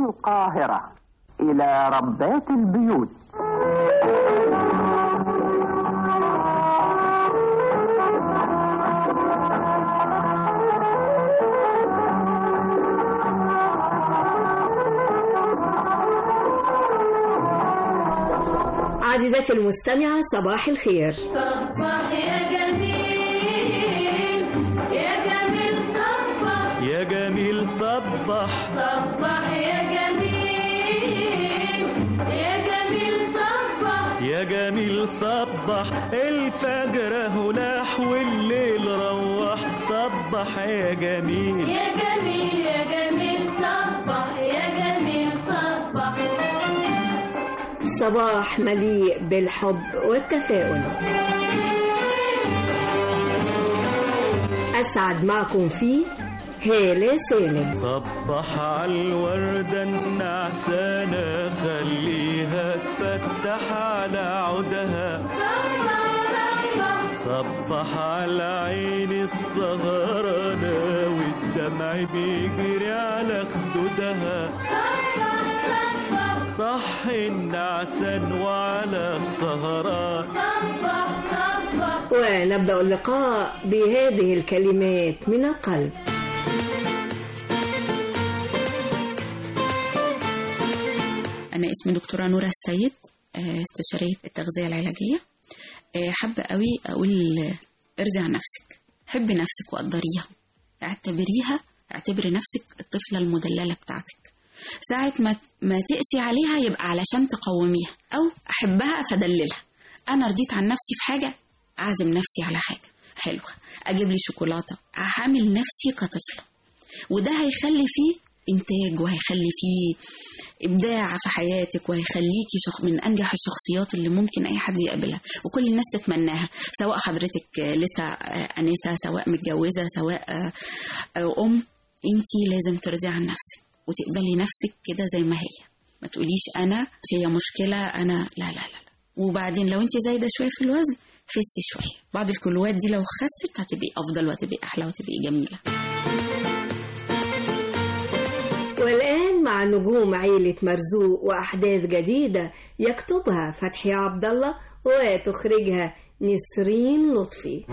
القاهرة إلى ربات البيوت عزيزتي المستمعة صباح الخير صبح يا جميل يا جميل صبح يا جميل صبح صبح يا جميل يا جميل صبح يا جميل صبح الفجر هلاح والليل روح صبح يا جميل يا جميل يا جميل صبح يا جميل صبح صباح مليء بالحب والتفاؤل أسعد معكم فيه هالة سالم صبح عالوردة النعسانة خليها تفتح على عودها صبح على عين السهرانة والدمع بيجري على خدودها صح النعسان وعلى السهران ونبدأ اللقاء بهذه الكلمات من القلب أنا اسمي دكتورة نورة السيد آه، استشارية التغذية العلاجية آه، حابة قوي أقول آه، ارضي عن نفسك حبي نفسك وقدريها اعتبريها اعتبري نفسك الطفلة المدللة بتاعتك ساعة ما ما تقسي عليها يبقى علشان تقوميها أو أحبها فدللها أنا رضيت عن نفسي في حاجة أعزم نفسي على حاجة حلوة أجيب لي شوكولاتة أعمل نفسي كطفلة وده هيخلي فيه إنتاج وهيخلي فيه إبداع في حياتك وهيخليكي شخ... من أنجح الشخصيات اللي ممكن أي حد يقابلها وكل الناس تتمناها سواء حضرتك آه، لسه آه، أنسة سواء متجوزة سواء آه، آه، أم أنتي لازم ترضي عن نفسك وتقبلي نفسك كده زي ما هي ما تقوليش أنا فيا مشكلة أنا لا لا لا, لا. وبعدين لو أنتي زايدة شوية في الوزن خسي شوية بعض الكيلوات دي لو خست هتبقي أفضل وهتبقي أحلى وهتبقي جميلة والآن مع نجوم عيلة مرزوق وأحداث جديدة يكتبها فتحي عبد الله وتخرجها نسرين لطفي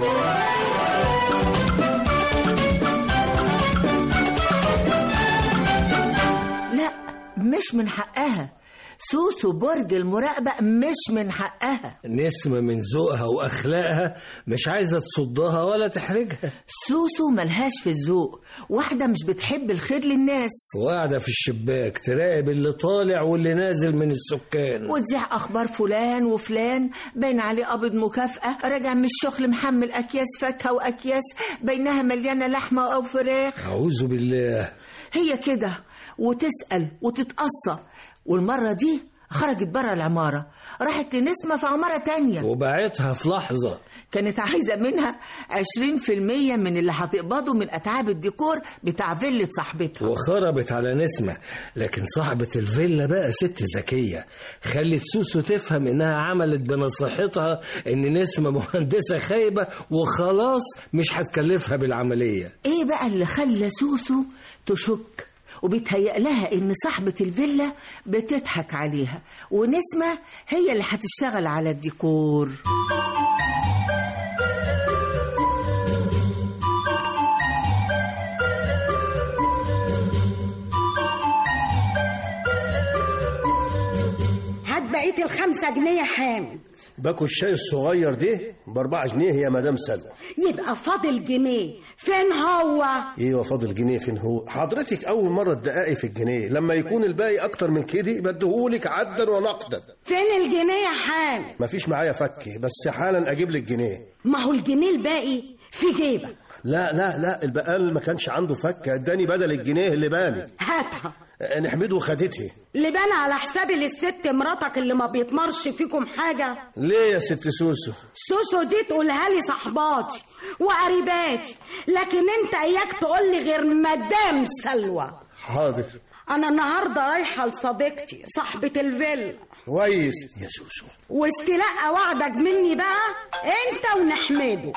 لا مش من حقها سوسو برج المراقبة مش من حقها نسمة من ذوقها وأخلاقها مش عايزة تصدها ولا تحرجها سوسو ملهاش في الذوق واحدة مش بتحب الخير للناس وقاعدة في الشباك تراقب اللي طالع واللي نازل من السكان وتذيع أخبار فلان وفلان باين عليه قبض مكافأة راجع من الشغل محمل أكياس فاكهة وأكياس بينها مليانة لحمة أو فراخ أعوذ بالله هي كده وتسأل وتتقصى والمرة دي خرجت بره العمارة راحت لنسمة في عمارة تانية وبعتها في لحظة كانت عايزة منها 20% من اللي هتقبضه من أتعاب الديكور بتاع فيلة صاحبتها وخربت على نسمة لكن صاحبة الفيلا بقى ست ذكية خلت سوسو تفهم إنها عملت بنصيحتها إن نسمة مهندسة خايبة وخلاص مش هتكلفها بالعملية ايه بقى اللي خلى سوسو تشك وبيتهيأ لها ان صاحبة الفيلا بتضحك عليها ونسمة هي اللي هتشتغل على الديكور هات بقية الخمسة جنيه يا حامد باكو الشاي الصغير ده بأربعة جنيه يا مدام سلمى يبقى فاضل جنيه فين هو ايوه فاضل جنيه فين هو حضرتك اول مره تدققي في الجنيه لما يكون الباقي اكتر من كده بديهولك عدا ونقدا فين الجنيه يا حامد مفيش معايا فك بس حالا اجيب لك جنيه ما هو الجنيه الباقي في جيبك لا لا لا البقال ما كانش عنده فك اداني بدل الجنيه اللي باني هاتها نحمده خدته لبان على حساب الست مراتك اللي ما بيتمرش فيكم حاجة ليه يا ست سوسو سوسو دي تقولها لي صحباتي وقريباتي لكن انت اياك تقول لي غير مدام سلوى حاضر انا النهارده رايحه لصديقتي صاحبه الفيلا كويس يا سوسو واستلقى وعدك مني بقى انت ونحمده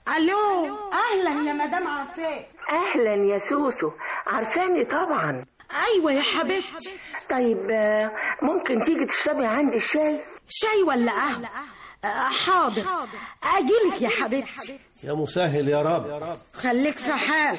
الو اهلا يا مدام عفاف اهلا يا سوسو عارفاني طبعا ايوه يا حبيبتي طيب آه، ممكن تيجي تشربي عندي الشاي شاي ولا قهوه آه، حاضر اجيلك يا حبيبتي يا مسهل يا رب خليك في حال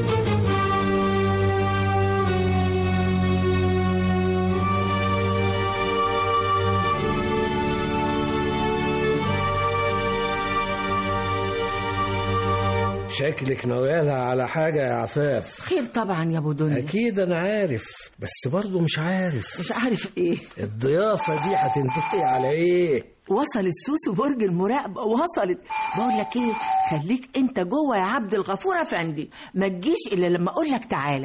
شكلك ناويالها على حاجة يا عفاف خير طبعا يا ابو دنيا أكيد أنا عارف بس برضه مش عارف مش عارف ايه الضيافة دي هتنتهي على إيه وصلت سوسو برج المراقبة وصلت بقول لك ايه خليك انت جوه يا عبد الغفور افندي ما تجيش الا لما اقول لك تعالى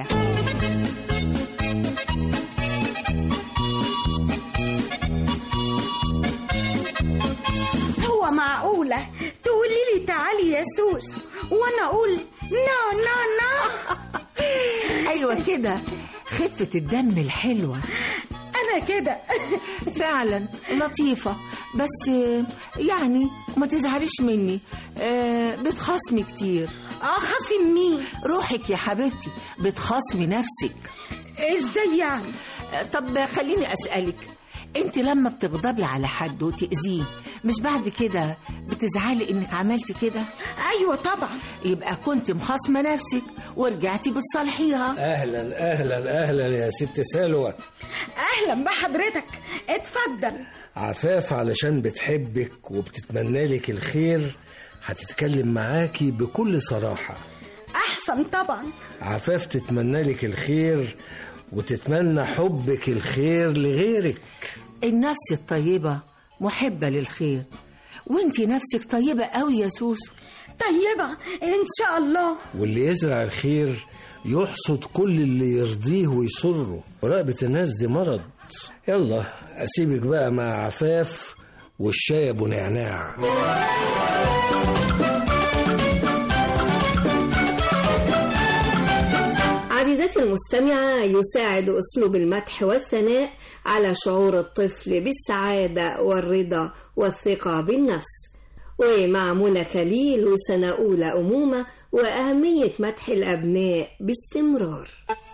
هو معقولة تقولي لي تعالي يا سوس وانا اقول نو نو نو ايوه كده خفة الدم الحلوة انا كده فعلا لطيفة بس آه، يعني ما تزعليش مني آه، بتخاصمي كتير اه خصم مين روحك يا حبيبتي بتخاصمي نفسك ازاي يعني آه، طب خليني أسألك انت لما بتغضبي على حد وتأذيه مش بعد كده بتزعلي انك عملتي كده ايوه طبعا يبقى كنت مخاصمة نفسك ورجعتي بتصالحيها أهلا أهلا أهلا يا ست سلوى اهلا بحضرتك اتفضل عفاف علشان بتحبك وبتتمنى لك الخير هتتكلم معاكي بكل صراحة احسن طبعا عفاف تتمنى لك الخير وتتمنى حبك الخير لغيرك النفس الطيبة محبة للخير وانت نفسك طيبة قوي يا سوسو طيبة ان شاء الله واللي يزرع الخير يحصد كل اللي يرضيه ويسره مراقبة الناس دي مرض يلا أسيبك بقى مع عفاف والشاي أبو نعناع عزيزتي المستمعة يساعد أسلوب المدح والثناء على شعور الطفل بالسعادة والرضا والثقة بالنفس ومع منى خليل وسنة أولى أمومة وأهمية مدح الأبناء باستمرار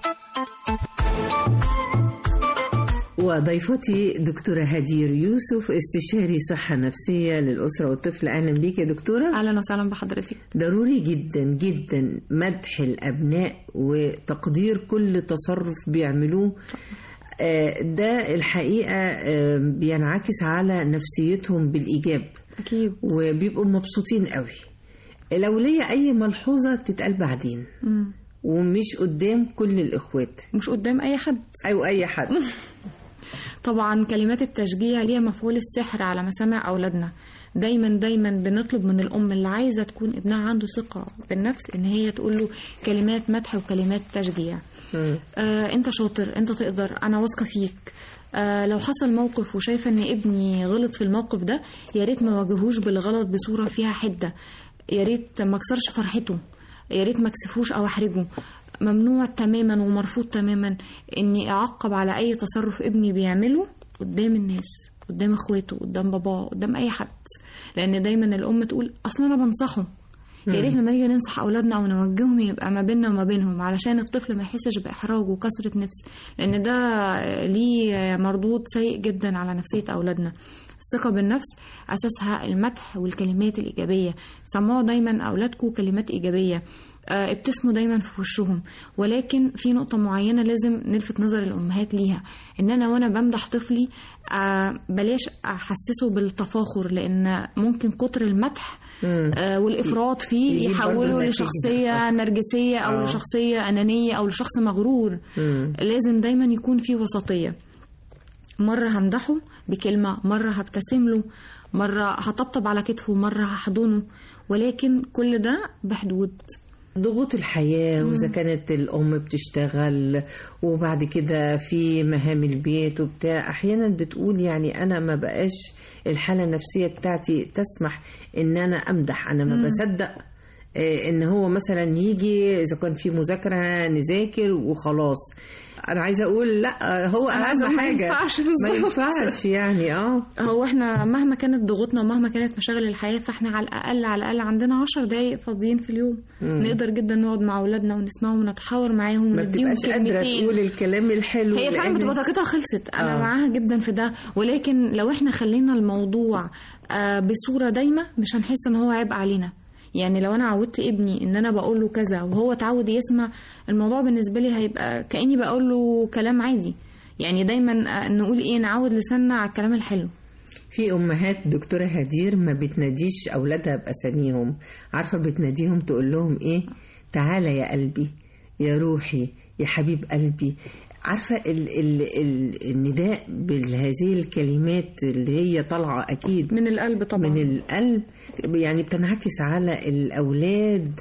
وضيفتي دكتورة هدير يوسف استشاري صحة نفسية للأسرة والطفل أهلا بيك يا دكتورة اهلا وسهلا بحضرتك ضروري جدا جدا مدح الأبناء وتقدير كل تصرف بيعملوه آه، ده الحقيقة آه، بينعكس على نفسيتهم بالإيجاب اكيد وبيبقوا مبسوطين قوي لو ليا أي ملحوظة تتقال بعدين مم. ومش قدام كل الإخوات مش قدام اي حد أو أي حد طبعا كلمات التشجيع ليها مفعول السحر على مسامع اولادنا دايما دايما بنطلب من الام اللي عايزه تكون ابنها عنده ثقه بالنفس ان هي تقول له كلمات مدح وكلمات تشجيع آه انت شاطر انت تقدر انا واثقه فيك آه لو حصل موقف وشايفه ان ابني غلط في الموقف ده يا ريت ما واجهوش بالغلط بصوره فيها حده يا ريت ما اكسرش فرحته يا ريت ما اكسفوش او احرجه ممنوع تماما ومرفوض تماما اني اعقب على اي تصرف ابني بيعمله قدام الناس قدام اخواته قدام باباه قدام اي حد لان دايما الام تقول اصلا انا بنصحه يا ريت لما نيجي ننصح اولادنا او نوجههم يبقى ما بيننا وما بينهم علشان الطفل ما يحسش باحراج وكسره نفس لان ده ليه مردود سيء جدا على نفسيه اولادنا الثقه بالنفس اساسها المدح والكلمات الايجابيه سمعوا دايما اولادكم كلمات ايجابيه آه، ابتسموا دايما في وشهم ولكن في نقطة معينة لازم نلفت نظر الأمهات ليها إن أنا وأنا بمدح طفلي آه، بلاش أحسسه بالتفاخر لأن ممكن كتر المدح آه، والإفراط فيه يجيب برضه يحوله نتيجة. لشخصية نرجسية أو آه. لشخصية أنانية أو لشخص مغرور مم. لازم دايما يكون في وسطية مرة همدحه بكلمة مرة هبتسم له مرة هطبطب على كتفه مرة هحضنه ولكن كل ده بحدود ضغوط الحياة وإذا كانت الأم بتشتغل وبعد كده في مهام البيت وبتاع أحيانا بتقول يعني أنا ما بقاش الحالة النفسية بتاعتي تسمح إن أنا أمدح أنا ما مم. بصدق آه، إن هو مثلا يجي إذا كان في مذاكرة نذاكر وخلاص انا عايزه اقول لا هو أنا عايزة اهم أقول ما حاجه ينفعش ما بالظبط. ينفعش يعني اه هو احنا مهما كانت ضغوطنا ومهما كانت مشاغل الحياة فاحنا على الأقل على الأقل عندنا عشر دقايق فاضيين في اليوم مم. نقدر جدا نقعد مع أولادنا ونسمعهم ونتحاور معاهم ما ونديهم بتبقاش قادره كلمتين تقول الكلام الحلو هي فعلا لأن- بتبقى طاقتها خلصت انا آه. معاها جدا في ده ولكن لو احنا خلينا الموضوع آه، بصوره دايمه مش هنحس ان هو عبء علينا يعني لو انا عودت ابني ان انا بقول له كذا وهو اتعود يسمع الموضوع بالنسبه لي هيبقى كاني بقول له كلام عادي يعني دايما آه، نقول ايه نعود لساننا على الكلام الحلو في امهات دكتوره هدير ما بتناديش اولادها باساميهم عارفه بتناديهم تقول لهم ايه تعالى يا قلبي يا روحي يا حبيب قلبي عارفه ال ال ال النداء بهذه الكلمات اللي هي طالعه اكيد من القلب طبعا من القلب يعني بتنعكس على الاولاد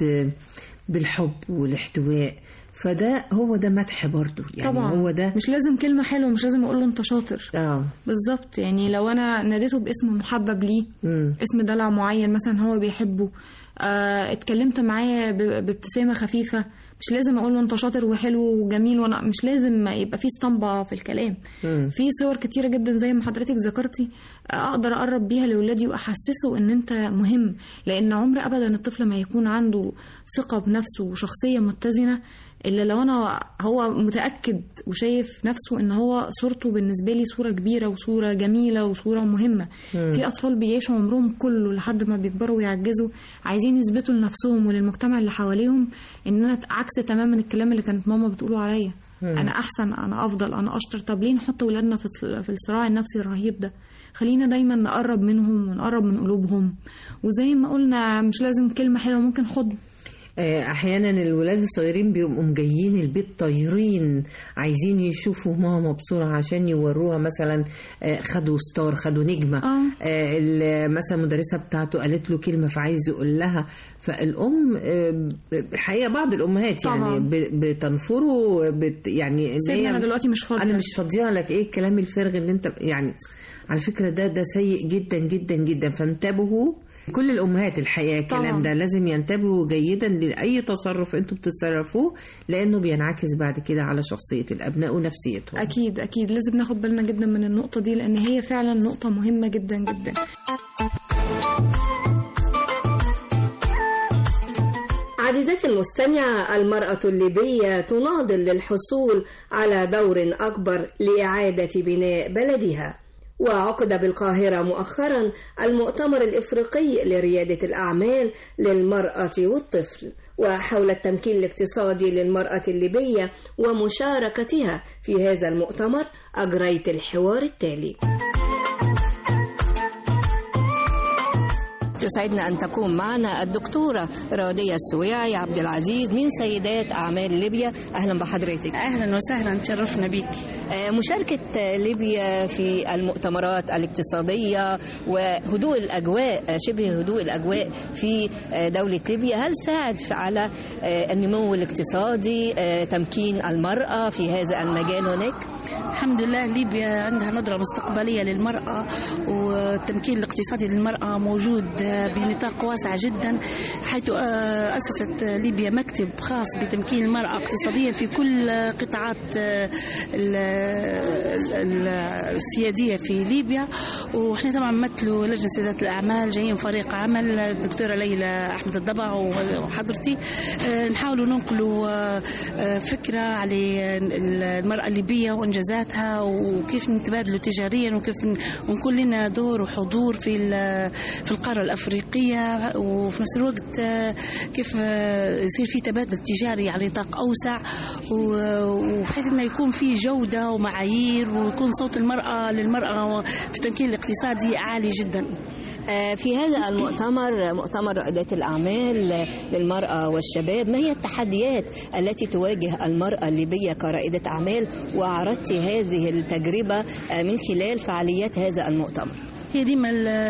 بالحب والاحتواء فده هو ده مدح برضو يعني طبعا هو ده مش لازم كلمه حلوه مش لازم اقول له انت شاطر اه بالظبط يعني لو انا ناديته باسم محبب ليه مم. اسم دلع معين مثلا هو بيحبه آه اتكلمت معاه ب- بابتسامه خفيفه مش لازم اقول له انت شاطر وحلو وجميل وانا مش لازم يبقى في اسطمبه في الكلام مم. في صور كتيره جدا زي ما حضرتك ذكرتي آه، اقدر اقرب بيها لاولادي واحسسه ان انت مهم لان عمر ابدا الطفل ما يكون عنده ثقه بنفسه وشخصيه متزنه الا لو انا هو متاكد وشايف نفسه ان هو صورته بالنسبه لي صوره كبيره وصوره جميله وصوره مهمه مم. في اطفال بيعيشوا عمرهم كله لحد ما بيكبروا ويعجزوا عايزين يثبتوا لنفسهم وللمجتمع اللي حواليهم ان انا عكس تماما الكلام اللي كانت ماما بتقوله عليا مم. انا احسن انا افضل انا اشطر طب ليه نحط ولادنا في في الصراع النفسي الرهيب ده خلينا دايما نقرب منهم ونقرب من قلوبهم وزي ما قلنا مش لازم كلمه حلوه ممكن حضن آه، احيانا الولاد الصغيرين بيبقوا جايين البيت طايرين عايزين يشوفوا ماما بسرعه عشان يوروها مثلا آه، خدوا ستار خدوا نجمه آه. آه، ال- مثلا المدرسه بتاعته قالت له كلمه فعايز يقول لها فالام آه، الحقيقه بعض الامهات طبعاً. يعني ب- بتنفره بت يعني إن سيبني هي- انا دلوقتي مش فاضيه انا مش فاضيه لك ايه الكلام الفارغ اللي انت يعني على فكره ده ده سيء جدا جدا جدا فانتبهوا كل الامهات الحقيقه الكلام طبعاً. ده لازم ينتبهوا جيدا لاي تصرف انتوا بتتصرفوه لانه بينعكس بعد كده على شخصيه الابناء ونفسيتهم اكيد اكيد لازم ناخد بالنا جدا من النقطه دي لان هي فعلا نقطه مهمه جدا جدا عزيزتي المستمعة المرأة الليبية تناضل للحصول على دور أكبر لإعادة بناء بلدها وعقد بالقاهرة مؤخرا المؤتمر الإفريقي لريادة الأعمال للمرأة والطفل وحول التمكين الاقتصادي للمرأة الليبية ومشاركتها في هذا المؤتمر أجريت الحوار التالي يسعدنا أن تكون معنا الدكتورة رادية السويعي عبد العزيز من سيدات أعمال ليبيا أهلا بحضرتك اهلا وسهلا تشرفنا بيك آه، مشاركة ليبيا في المؤتمرات الاقتصادية وهدوء الأجواء آه، شبه هدوء الأجواء في آه، دولة ليبيا هل ساعد في- على آه، النمو الاقتصادي آه، تمكين المرأة في هذا المجال هناك؟ الحمد لله ليبيا عندها نظرة مستقبلية للمرأة والتمكين الاقتصادي للمرأة موجود بنطاق واسع جدا حيث آه، أسست ليبيا مكتب خاص بتمكين المرأة اقتصاديا في كل قطاعات آه، ال- ال- السيادية في ليبيا واحنا طبعا مثلوا لجنة سيادات الأعمال جايين فريق عمل الدكتورة ليلى أحمد الضبع وحضرتي آه، نحاولوا ننقلوا آه، آه، فكرة على المرأة الليبية وإنجازاتها وكيف نتبادلوا تجاريا وكيف ن- ونكون لنا دور وحضور في ال- في القارة الأفريقية وفي نفس الوقت آه، كيف آه، يصير في تبادل تجاري على نطاق أوسع و- وبحيث أنه يكون في جودة ومعايير ويكون صوت المرأة للمرأة في التمكين الاقتصادي عالي جدا آه، في هذا المؤتمر مؤتمر رائدات الأعمال للمرأة والشباب ما هي التحديات التي تواجه المرأة الليبية كرائدة أعمال وعرضت هذه التجربة آه، من خلال فعاليات هذا المؤتمر هي ديما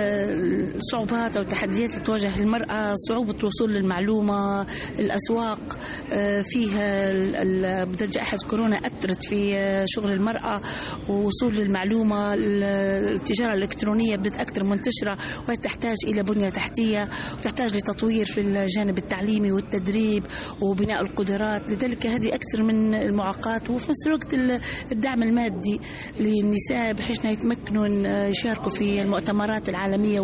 ال- الصعوبات او التحديات اللي تواجه المراه صعوبه الوصول للمعلومه الاسواق آه، فيها ال- ال- بدأت جائحه كورونا اثرت في آه، شغل المراه ووصول للمعلومه ال- التجاره الالكترونيه بدأت اكثر منتشره وهي تحتاج الى بنيه تحتيه وتحتاج لتطوير في الجانب التعليمي والتدريب وبناء القدرات لذلك هذه اكثر من المعوقات وفي نفس الوقت ال- الدعم المادي للنساء بحيث انه يتمكنوا إن يشاركوا في المؤتمرات العالميه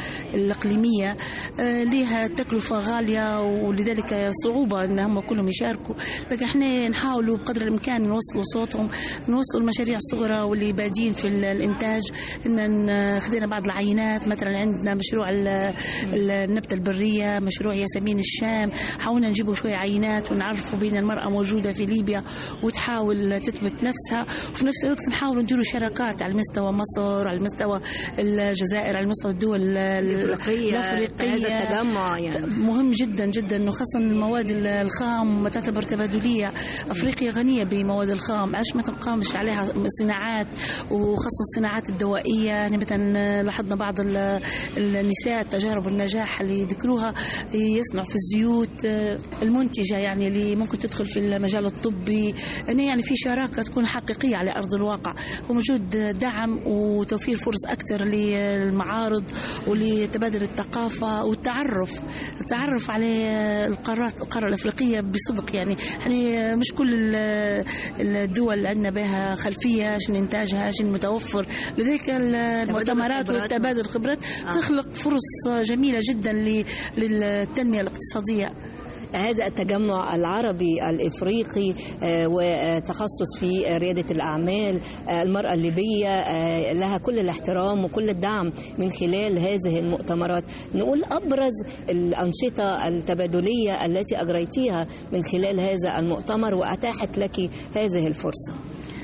والاقليميه آه، لها تكلفه غاليه ولذلك صعوبه ان هم كلهم يشاركوا لكن احنا نحاولوا بقدر الامكان نوصلوا صوتهم نوصلوا المشاريع الصغرى واللي بادين في ال- الانتاج ان ن- خدينا بعض العينات مثلا عندنا مشروع ال- ال- النبته البريه مشروع ياسمين الشام حاولنا نجيبوا شويه عينات ونعرفوا بين المراه موجوده في ليبيا وتحاول تثبت نفسها وفي نفس الوقت نحاول نديروا شراكات على مستوى مصر على مستوى الجزائر على مستوى الدول ال- الإفريقية، الافريقيه هذا التجمع يعني. مهم جدا جدا وخاصه المواد ال- الخام تعتبر تبادليه افريقيا غنيه بمواد الخام علاش ما تنقامش عليها صناعات وخاصه الصناعات الدوائيه يعني مثلا لاحظنا بعض ال- النساء تجارب النجاح اللي ذكروها يصنعوا في الزيوت آه، المنتجه يعني اللي ممكن تدخل في المجال الطبي يعني يعني في شراكه تكون حقيقيه على ارض الواقع وموجود دعم وتوفير فرص اكثر للمعارض ولتبادل الثقافه والتعرف التعرف على القارات القاره الافريقيه بصدق يعني يعني مش كل ال- الدول اللي عندنا بها خلفيه شنو انتاجها شنو متوفر لذلك ال- المؤتمرات الخبرات. والتبادل الخبرات آه. تخلق فرص جميله جدا ل- للتنميه الاقتصاديه هذا التجمع العربي الافريقي آه، وتخصص في رياده الاعمال آه، المراه الليبيه آه، لها كل الاحترام وكل الدعم من خلال هذه المؤتمرات نقول ابرز الانشطه التبادليه التي اجريتيها من خلال هذا المؤتمر واتاحت لك هذه الفرصه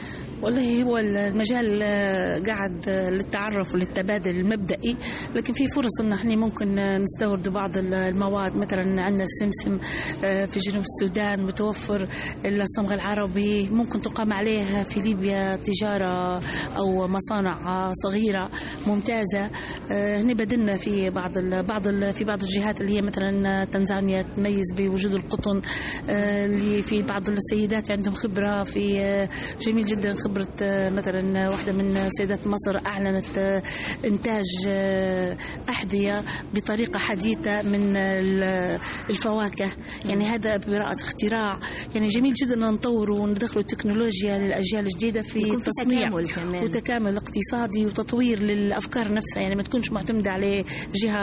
والله هو المجال آه، قاعد آه، للتعرف وللتبادل المبدئي لكن في فرص ان احنا ممكن آه، نستورد بعض ال- المواد مثلا عندنا السمسم آه، في جنوب السودان متوفر الصمغ العربي ممكن تقام عليه في ليبيا تجاره او مصانع آه، صغيره ممتازه آه، هنا بدلنا في بعض ال بعض ال في بعض الجهات اللي هي مثلا تنزانيا تميز بوجود القطن آه، اللي في بعض السيدات عندهم خبره في آه، جميل جدا خبره آه، مثلا واحده من سيدات مصر اعلنت آه، انتاج آه، احذيه بطريقه حديثه من ال- الفواكه يعني هذا براءه اختراع يعني جميل جدا ان نطور وندخلوا التكنولوجيا للاجيال الجديده في يكون في التصنيع تكامل كمان. وتكامل اقتصادي وتطوير للافكار نفسها يعني ما تكونش معتمده على جهه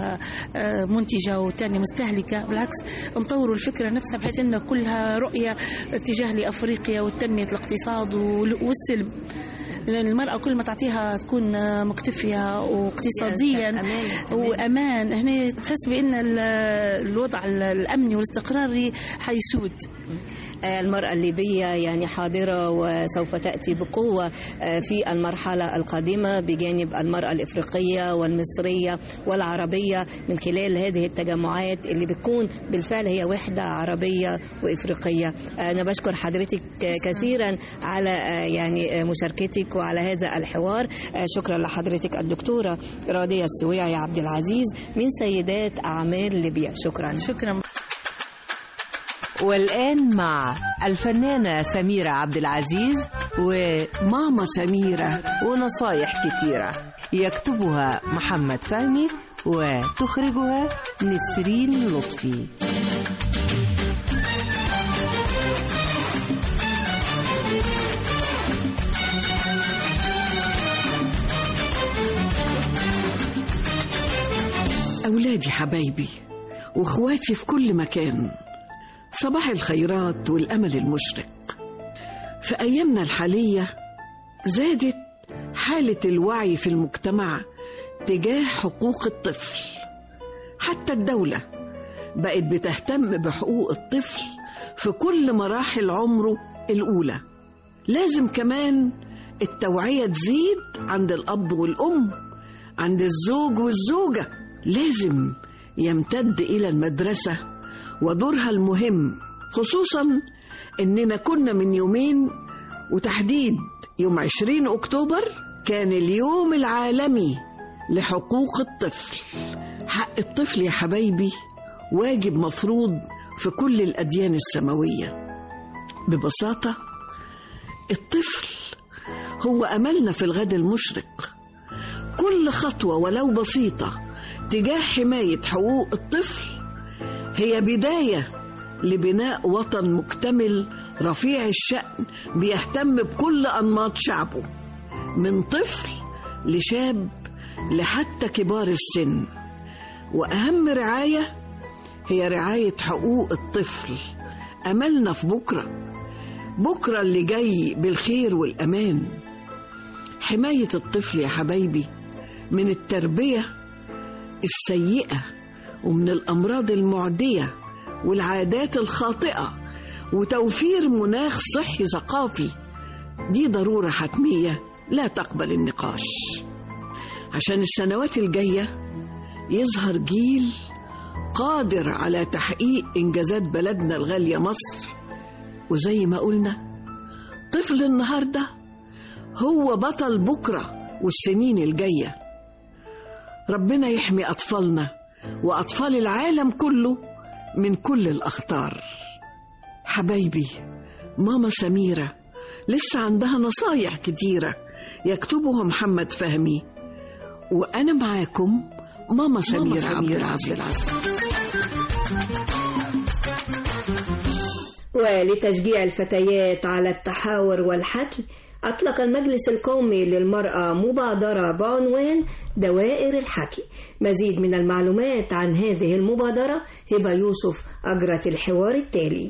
آه، منتجه وثانيه مستهلكه بالعكس نطوروا الفكره نفسها بحيث انها كلها رؤيه اتجاه لافريقيا وتنميه الاقتصاد وال- والسلم لأن المرأة كل ما تعطيها تكون آه، مكتفية واقتصاديا أمان. وأمان هنا تحس بأن ال- الوضع الأمني والاستقراري حيسود آه، المرأة الليبية يعني حاضرة وسوف تأتي بقوة آه، في المرحلة القادمة بجانب المرأة الإفريقية والمصرية والعربية من خلال هذه التجمعات اللي بتكون بالفعل هي وحدة عربية وإفريقية آه، أنا بشكر حضرتك آه، كثيرا على آه، يعني آه، مشاركتك وعلى هذا الحوار آه، شكرا لحضرتك الدكتورة راضية السويعي عبد العزيز من سيدات أعمال ليبيا شكرا شكرا والآن مع الفنانة سميرة عبد العزيز وماما سميرة ونصايح كتيرة يكتبها محمد فهمي وتخرجها نسرين لطفي أولادي حبايبي وإخواتي في كل مكان صباح الخيرات والأمل المشرق في أيامنا الحالية زادت حالة الوعي في المجتمع تجاه حقوق الطفل حتى الدولة بقت بتهتم بحقوق الطفل في كل مراحل عمره الأولى لازم كمان التوعية تزيد عند الأب والأم عند الزوج والزوجة لازم يمتد إلى المدرسة ودورها المهم خصوصا إننا كنا من يومين وتحديد يوم 20 أكتوبر كان اليوم العالمي لحقوق الطفل حق الطفل يا حبايبي واجب مفروض في كل الأديان السماوية ببساطة الطفل هو أملنا في الغد المشرق كل خطوة ولو بسيطة تجاه حماية حقوق الطفل هي بداية لبناء وطن مكتمل رفيع الشأن بيهتم بكل أنماط شعبه من طفل لشاب لحتى كبار السن وأهم رعاية هي رعاية حقوق الطفل أملنا في بكرة بكرة اللي جاي بالخير والأمان حماية الطفل يا حبايبي من التربية السيئة ومن الأمراض المعدية والعادات الخاطئة وتوفير مناخ صحي ثقافي دي ضرورة حتمية لا تقبل النقاش عشان السنوات الجاية يظهر جيل قادر على تحقيق إنجازات بلدنا الغالية مصر وزي ما قلنا طفل النهارده هو بطل بكره والسنين الجايه ربنا يحمي اطفالنا واطفال العالم كله من كل الاخطار حبايبي ماما سميره لسه عندها نصايح كتيره يكتبها محمد فهمي وانا معاكم ماما سميره, سميرة عبد العزيز ولتشجيع الفتيات على التحاور والحكي أطلق المجلس القومي للمرأة مبادرة بعنوان دوائر الحكي مزيد من المعلومات عن هذه المبادرة هبة يوسف أجرت الحوار التالي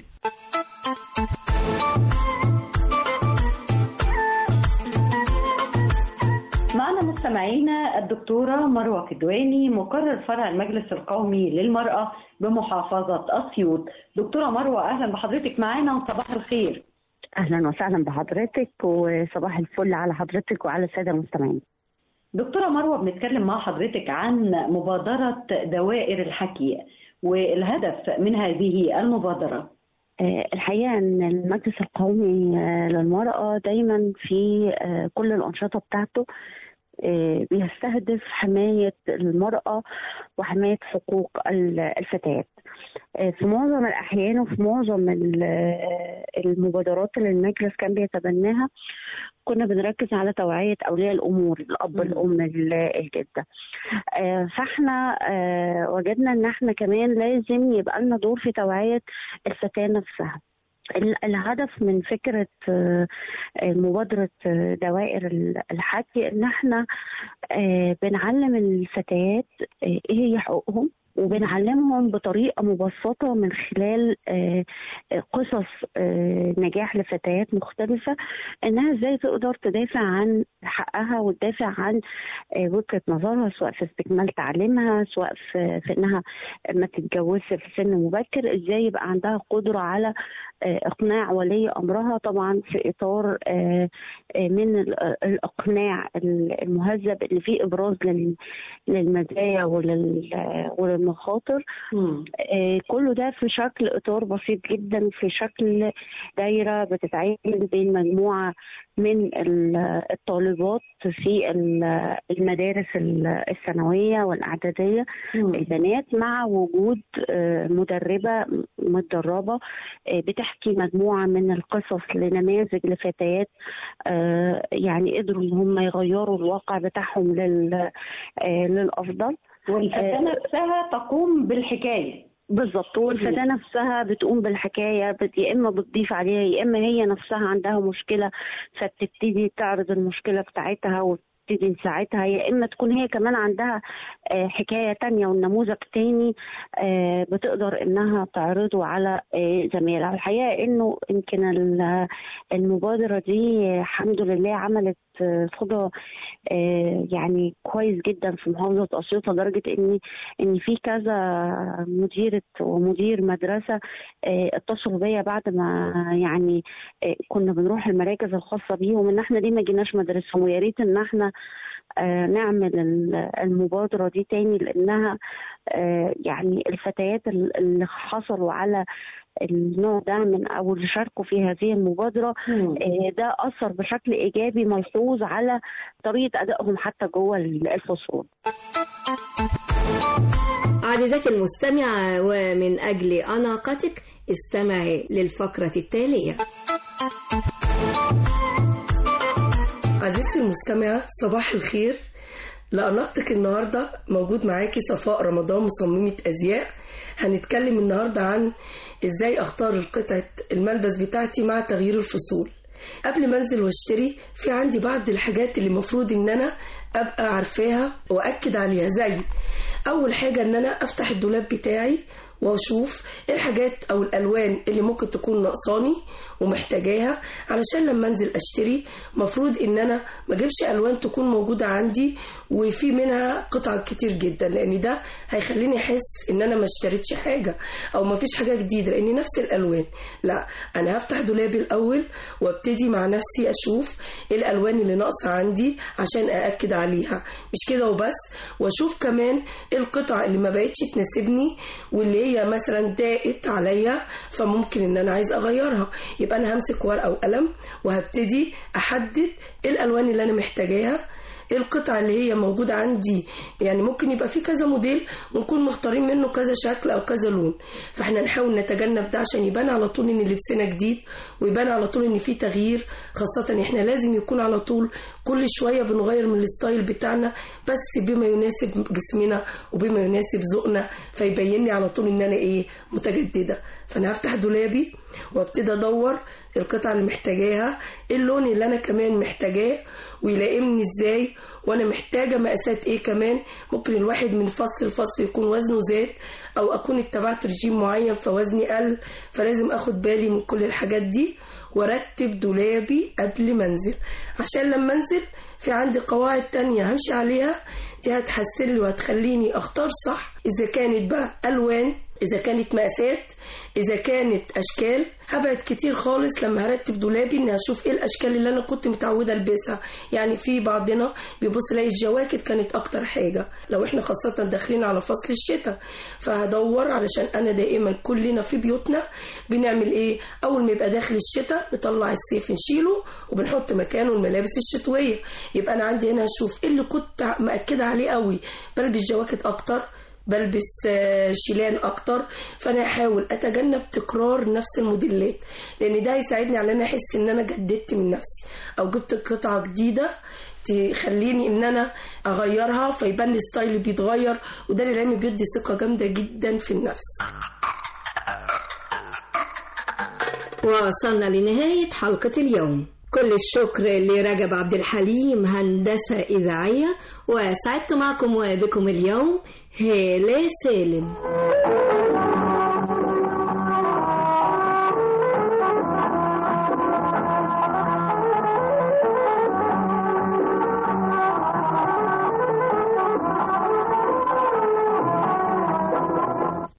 معنا مستمعينا الدكتورة مروة كدواني مقرر فرع المجلس القومي للمرأة بمحافظة أسيوط دكتورة مروة أهلا بحضرتك معانا وصباح الخير اهلا وسهلا بحضرتك وصباح الفل على حضرتك وعلى الساده المستمعين دكتورة مروة بنتكلم مع حضرتك عن مبادرة دوائر الحكي والهدف من هذه المبادرة الحقيقة أن المجلس القومي للمرأة دايما في كل الأنشطة بتاعته بيستهدف حماية المرأة وحماية حقوق الفتيات في معظم الأحيان وفي معظم المبادرات اللي المجلس كان بيتبناها كنا بنركز على توعية أولياء الأمور الأب الأم الجدة فاحنا وجدنا إن احنا كمان لازم يبقى لنا دور في توعية الفتاة نفسها الهدف من فكرة مبادرة دوائر الحكي ان احنا بنعلم الفتيات ايه هي حقوقهم وبنعلمهم بطريقه مبسطه من خلال قصص نجاح لفتيات مختلفه انها ازاي تقدر تدافع عن حقها وتدافع عن وجهه نظرها سواء في استكمال تعليمها سواء في, في انها ما تتجوزش في سن مبكر ازاي يبقى عندها قدره على اقناع ولي امرها طبعا في اطار من الاقناع المهذب اللي فيه ابراز للمزايا وللمخاطر كله ده في شكل اطار بسيط جدا في شكل دايره بتتعامل بين مجموعه من الطالبات في المدارس الثانويه والاعداديه البنات مع وجود مدربه متدربه بتحكي مجموعه من القصص لنماذج لفتيات يعني قدروا ان هم يغيروا الواقع بتاعهم للافضل والفتاه نفسها تقوم بالحكايه بالظبط والفتاه نفسها بتقوم بالحكايه بت... يا اما بتضيف عليها يا اما هي نفسها عندها مشكله فبتبتدي تعرض المشكله بتاعتها وتبتدي نساعدها يا اما تكون هي كمان عندها حكايه تانية والنموذج تاني بتقدر انها تعرضه على زميلها الحقيقه انه يمكن المبادره دي الحمد لله عملت صدى يعني كويس جدا في محافظه اسيوط لدرجه ان ان في كذا مديره ومدير مدرسه اتصلوا بيا بعد ما يعني كنا بنروح المراكز الخاصه بيهم ان احنا ليه ما جيناش مدرسهم ويا ريت ان احنا نعمل المبادره دي تاني لانها آه، يعني الفتيات ال- اللي حصلوا على النوع ده من او اللي شاركوا في هذه المبادره آه، ده اثر بشكل ايجابي ملحوظ على طريقه ادائهم حتى جوه الفصول عزيزتي المستمعة ومن أجل أناقتك استمعي للفقرة التالية عزيزتي المستمعة صباح الخير لأناقتك النهاردة موجود معاكي صفاء رمضان مصممة أزياء هنتكلم النهاردة عن إزاي أختار القطعة الملبس بتاعتي مع تغيير الفصول قبل ما انزل واشتري في عندي بعض الحاجات اللي المفروض ان انا ابقى عارفاها واكد عليها زي اول حاجه ان انا افتح الدولاب بتاعي واشوف ايه الحاجات او الالوان اللي ممكن تكون ناقصاني ومحتاجاها علشان لما انزل اشتري مفروض ان انا ما اجيبش الوان تكون موجوده عندي وفي منها قطع كتير جدا لان ده هيخليني احس ان انا ما اشتريتش حاجه او ما فيش حاجه جديده لان نفس الالوان لا انا هفتح دولابي الاول وابتدي مع نفسي اشوف ايه الالوان اللي ناقصه عندي عشان ااكد عليها مش كده وبس واشوف كمان ايه القطع اللي ما بقتش تناسبني واللي هي مثلا ضاقت عليا فممكن ان انا عايز اغيرها يبقى انا همسك ورقه وقلم وهبتدي احدد ايه الالوان اللي انا محتاجاها ايه القطع اللي هي موجودة عندي يعني ممكن يبقى في كذا موديل ونكون مختارين منه كذا شكل او كذا لون فاحنا نحاول نتجنب ده عشان يبان على طول ان لبسنا جديد ويبان على طول ان في تغيير خاصة احنا لازم يكون على طول كل شوية بنغير من الستايل بتاعنا بس بما يناسب جسمنا وبما يناسب ذوقنا فيبين لي على طول ان انا ايه متجددة فانا هفتح دولابي وابتدي ادور القطع اللي محتاجاها ايه اللون اللي انا كمان محتاجاه ويلائمني ازاي وانا محتاجه مقاسات ايه كمان ممكن الواحد من فصل لفصل يكون وزنه زاد او اكون اتبعت رجيم معين فوزني قل فلازم اخد بالي من كل الحاجات دي وارتب دولابي قبل ما انزل عشان لما انزل في عندي قواعد تانية همشي عليها دي هتحسن لي وهتخليني اختار صح اذا كانت بقى الوان اذا كانت مقاسات اذا كانت اشكال هبعد كتير خالص لما هرتب دولابي اني اشوف ايه الاشكال اللي انا كنت متعوده البسها يعني في بعضنا بيبص يلاقي الجواكت كانت اكتر حاجه لو احنا خاصه داخلين على فصل الشتاء فهدور علشان انا دائما كلنا في بيوتنا بنعمل ايه اول ما يبقى داخل الشتاء نطلع الصيف نشيله وبنحط مكانه الملابس الشتويه يبقى انا عندي هنا اشوف ايه اللي كنت مأكده عليه قوي بلبس جواكت اكتر بلبس آه، شيلان اكتر فانا احاول اتجنب تكرار نفس الموديلات لان ده هيساعدني على ان انا احس ان انا جددت من نفسي او جبت قطعه جديده تخليني ان انا اغيرها فيبان لي ستايلي بيتغير وده للعلم بيدي ثقه جامده جدا في النفس وصلنا لنهاية حلقة اليوم كل الشكر لرجب عبد الحليم هندسة إذاعية وسعدت معكم وبكم اليوم هالة سالم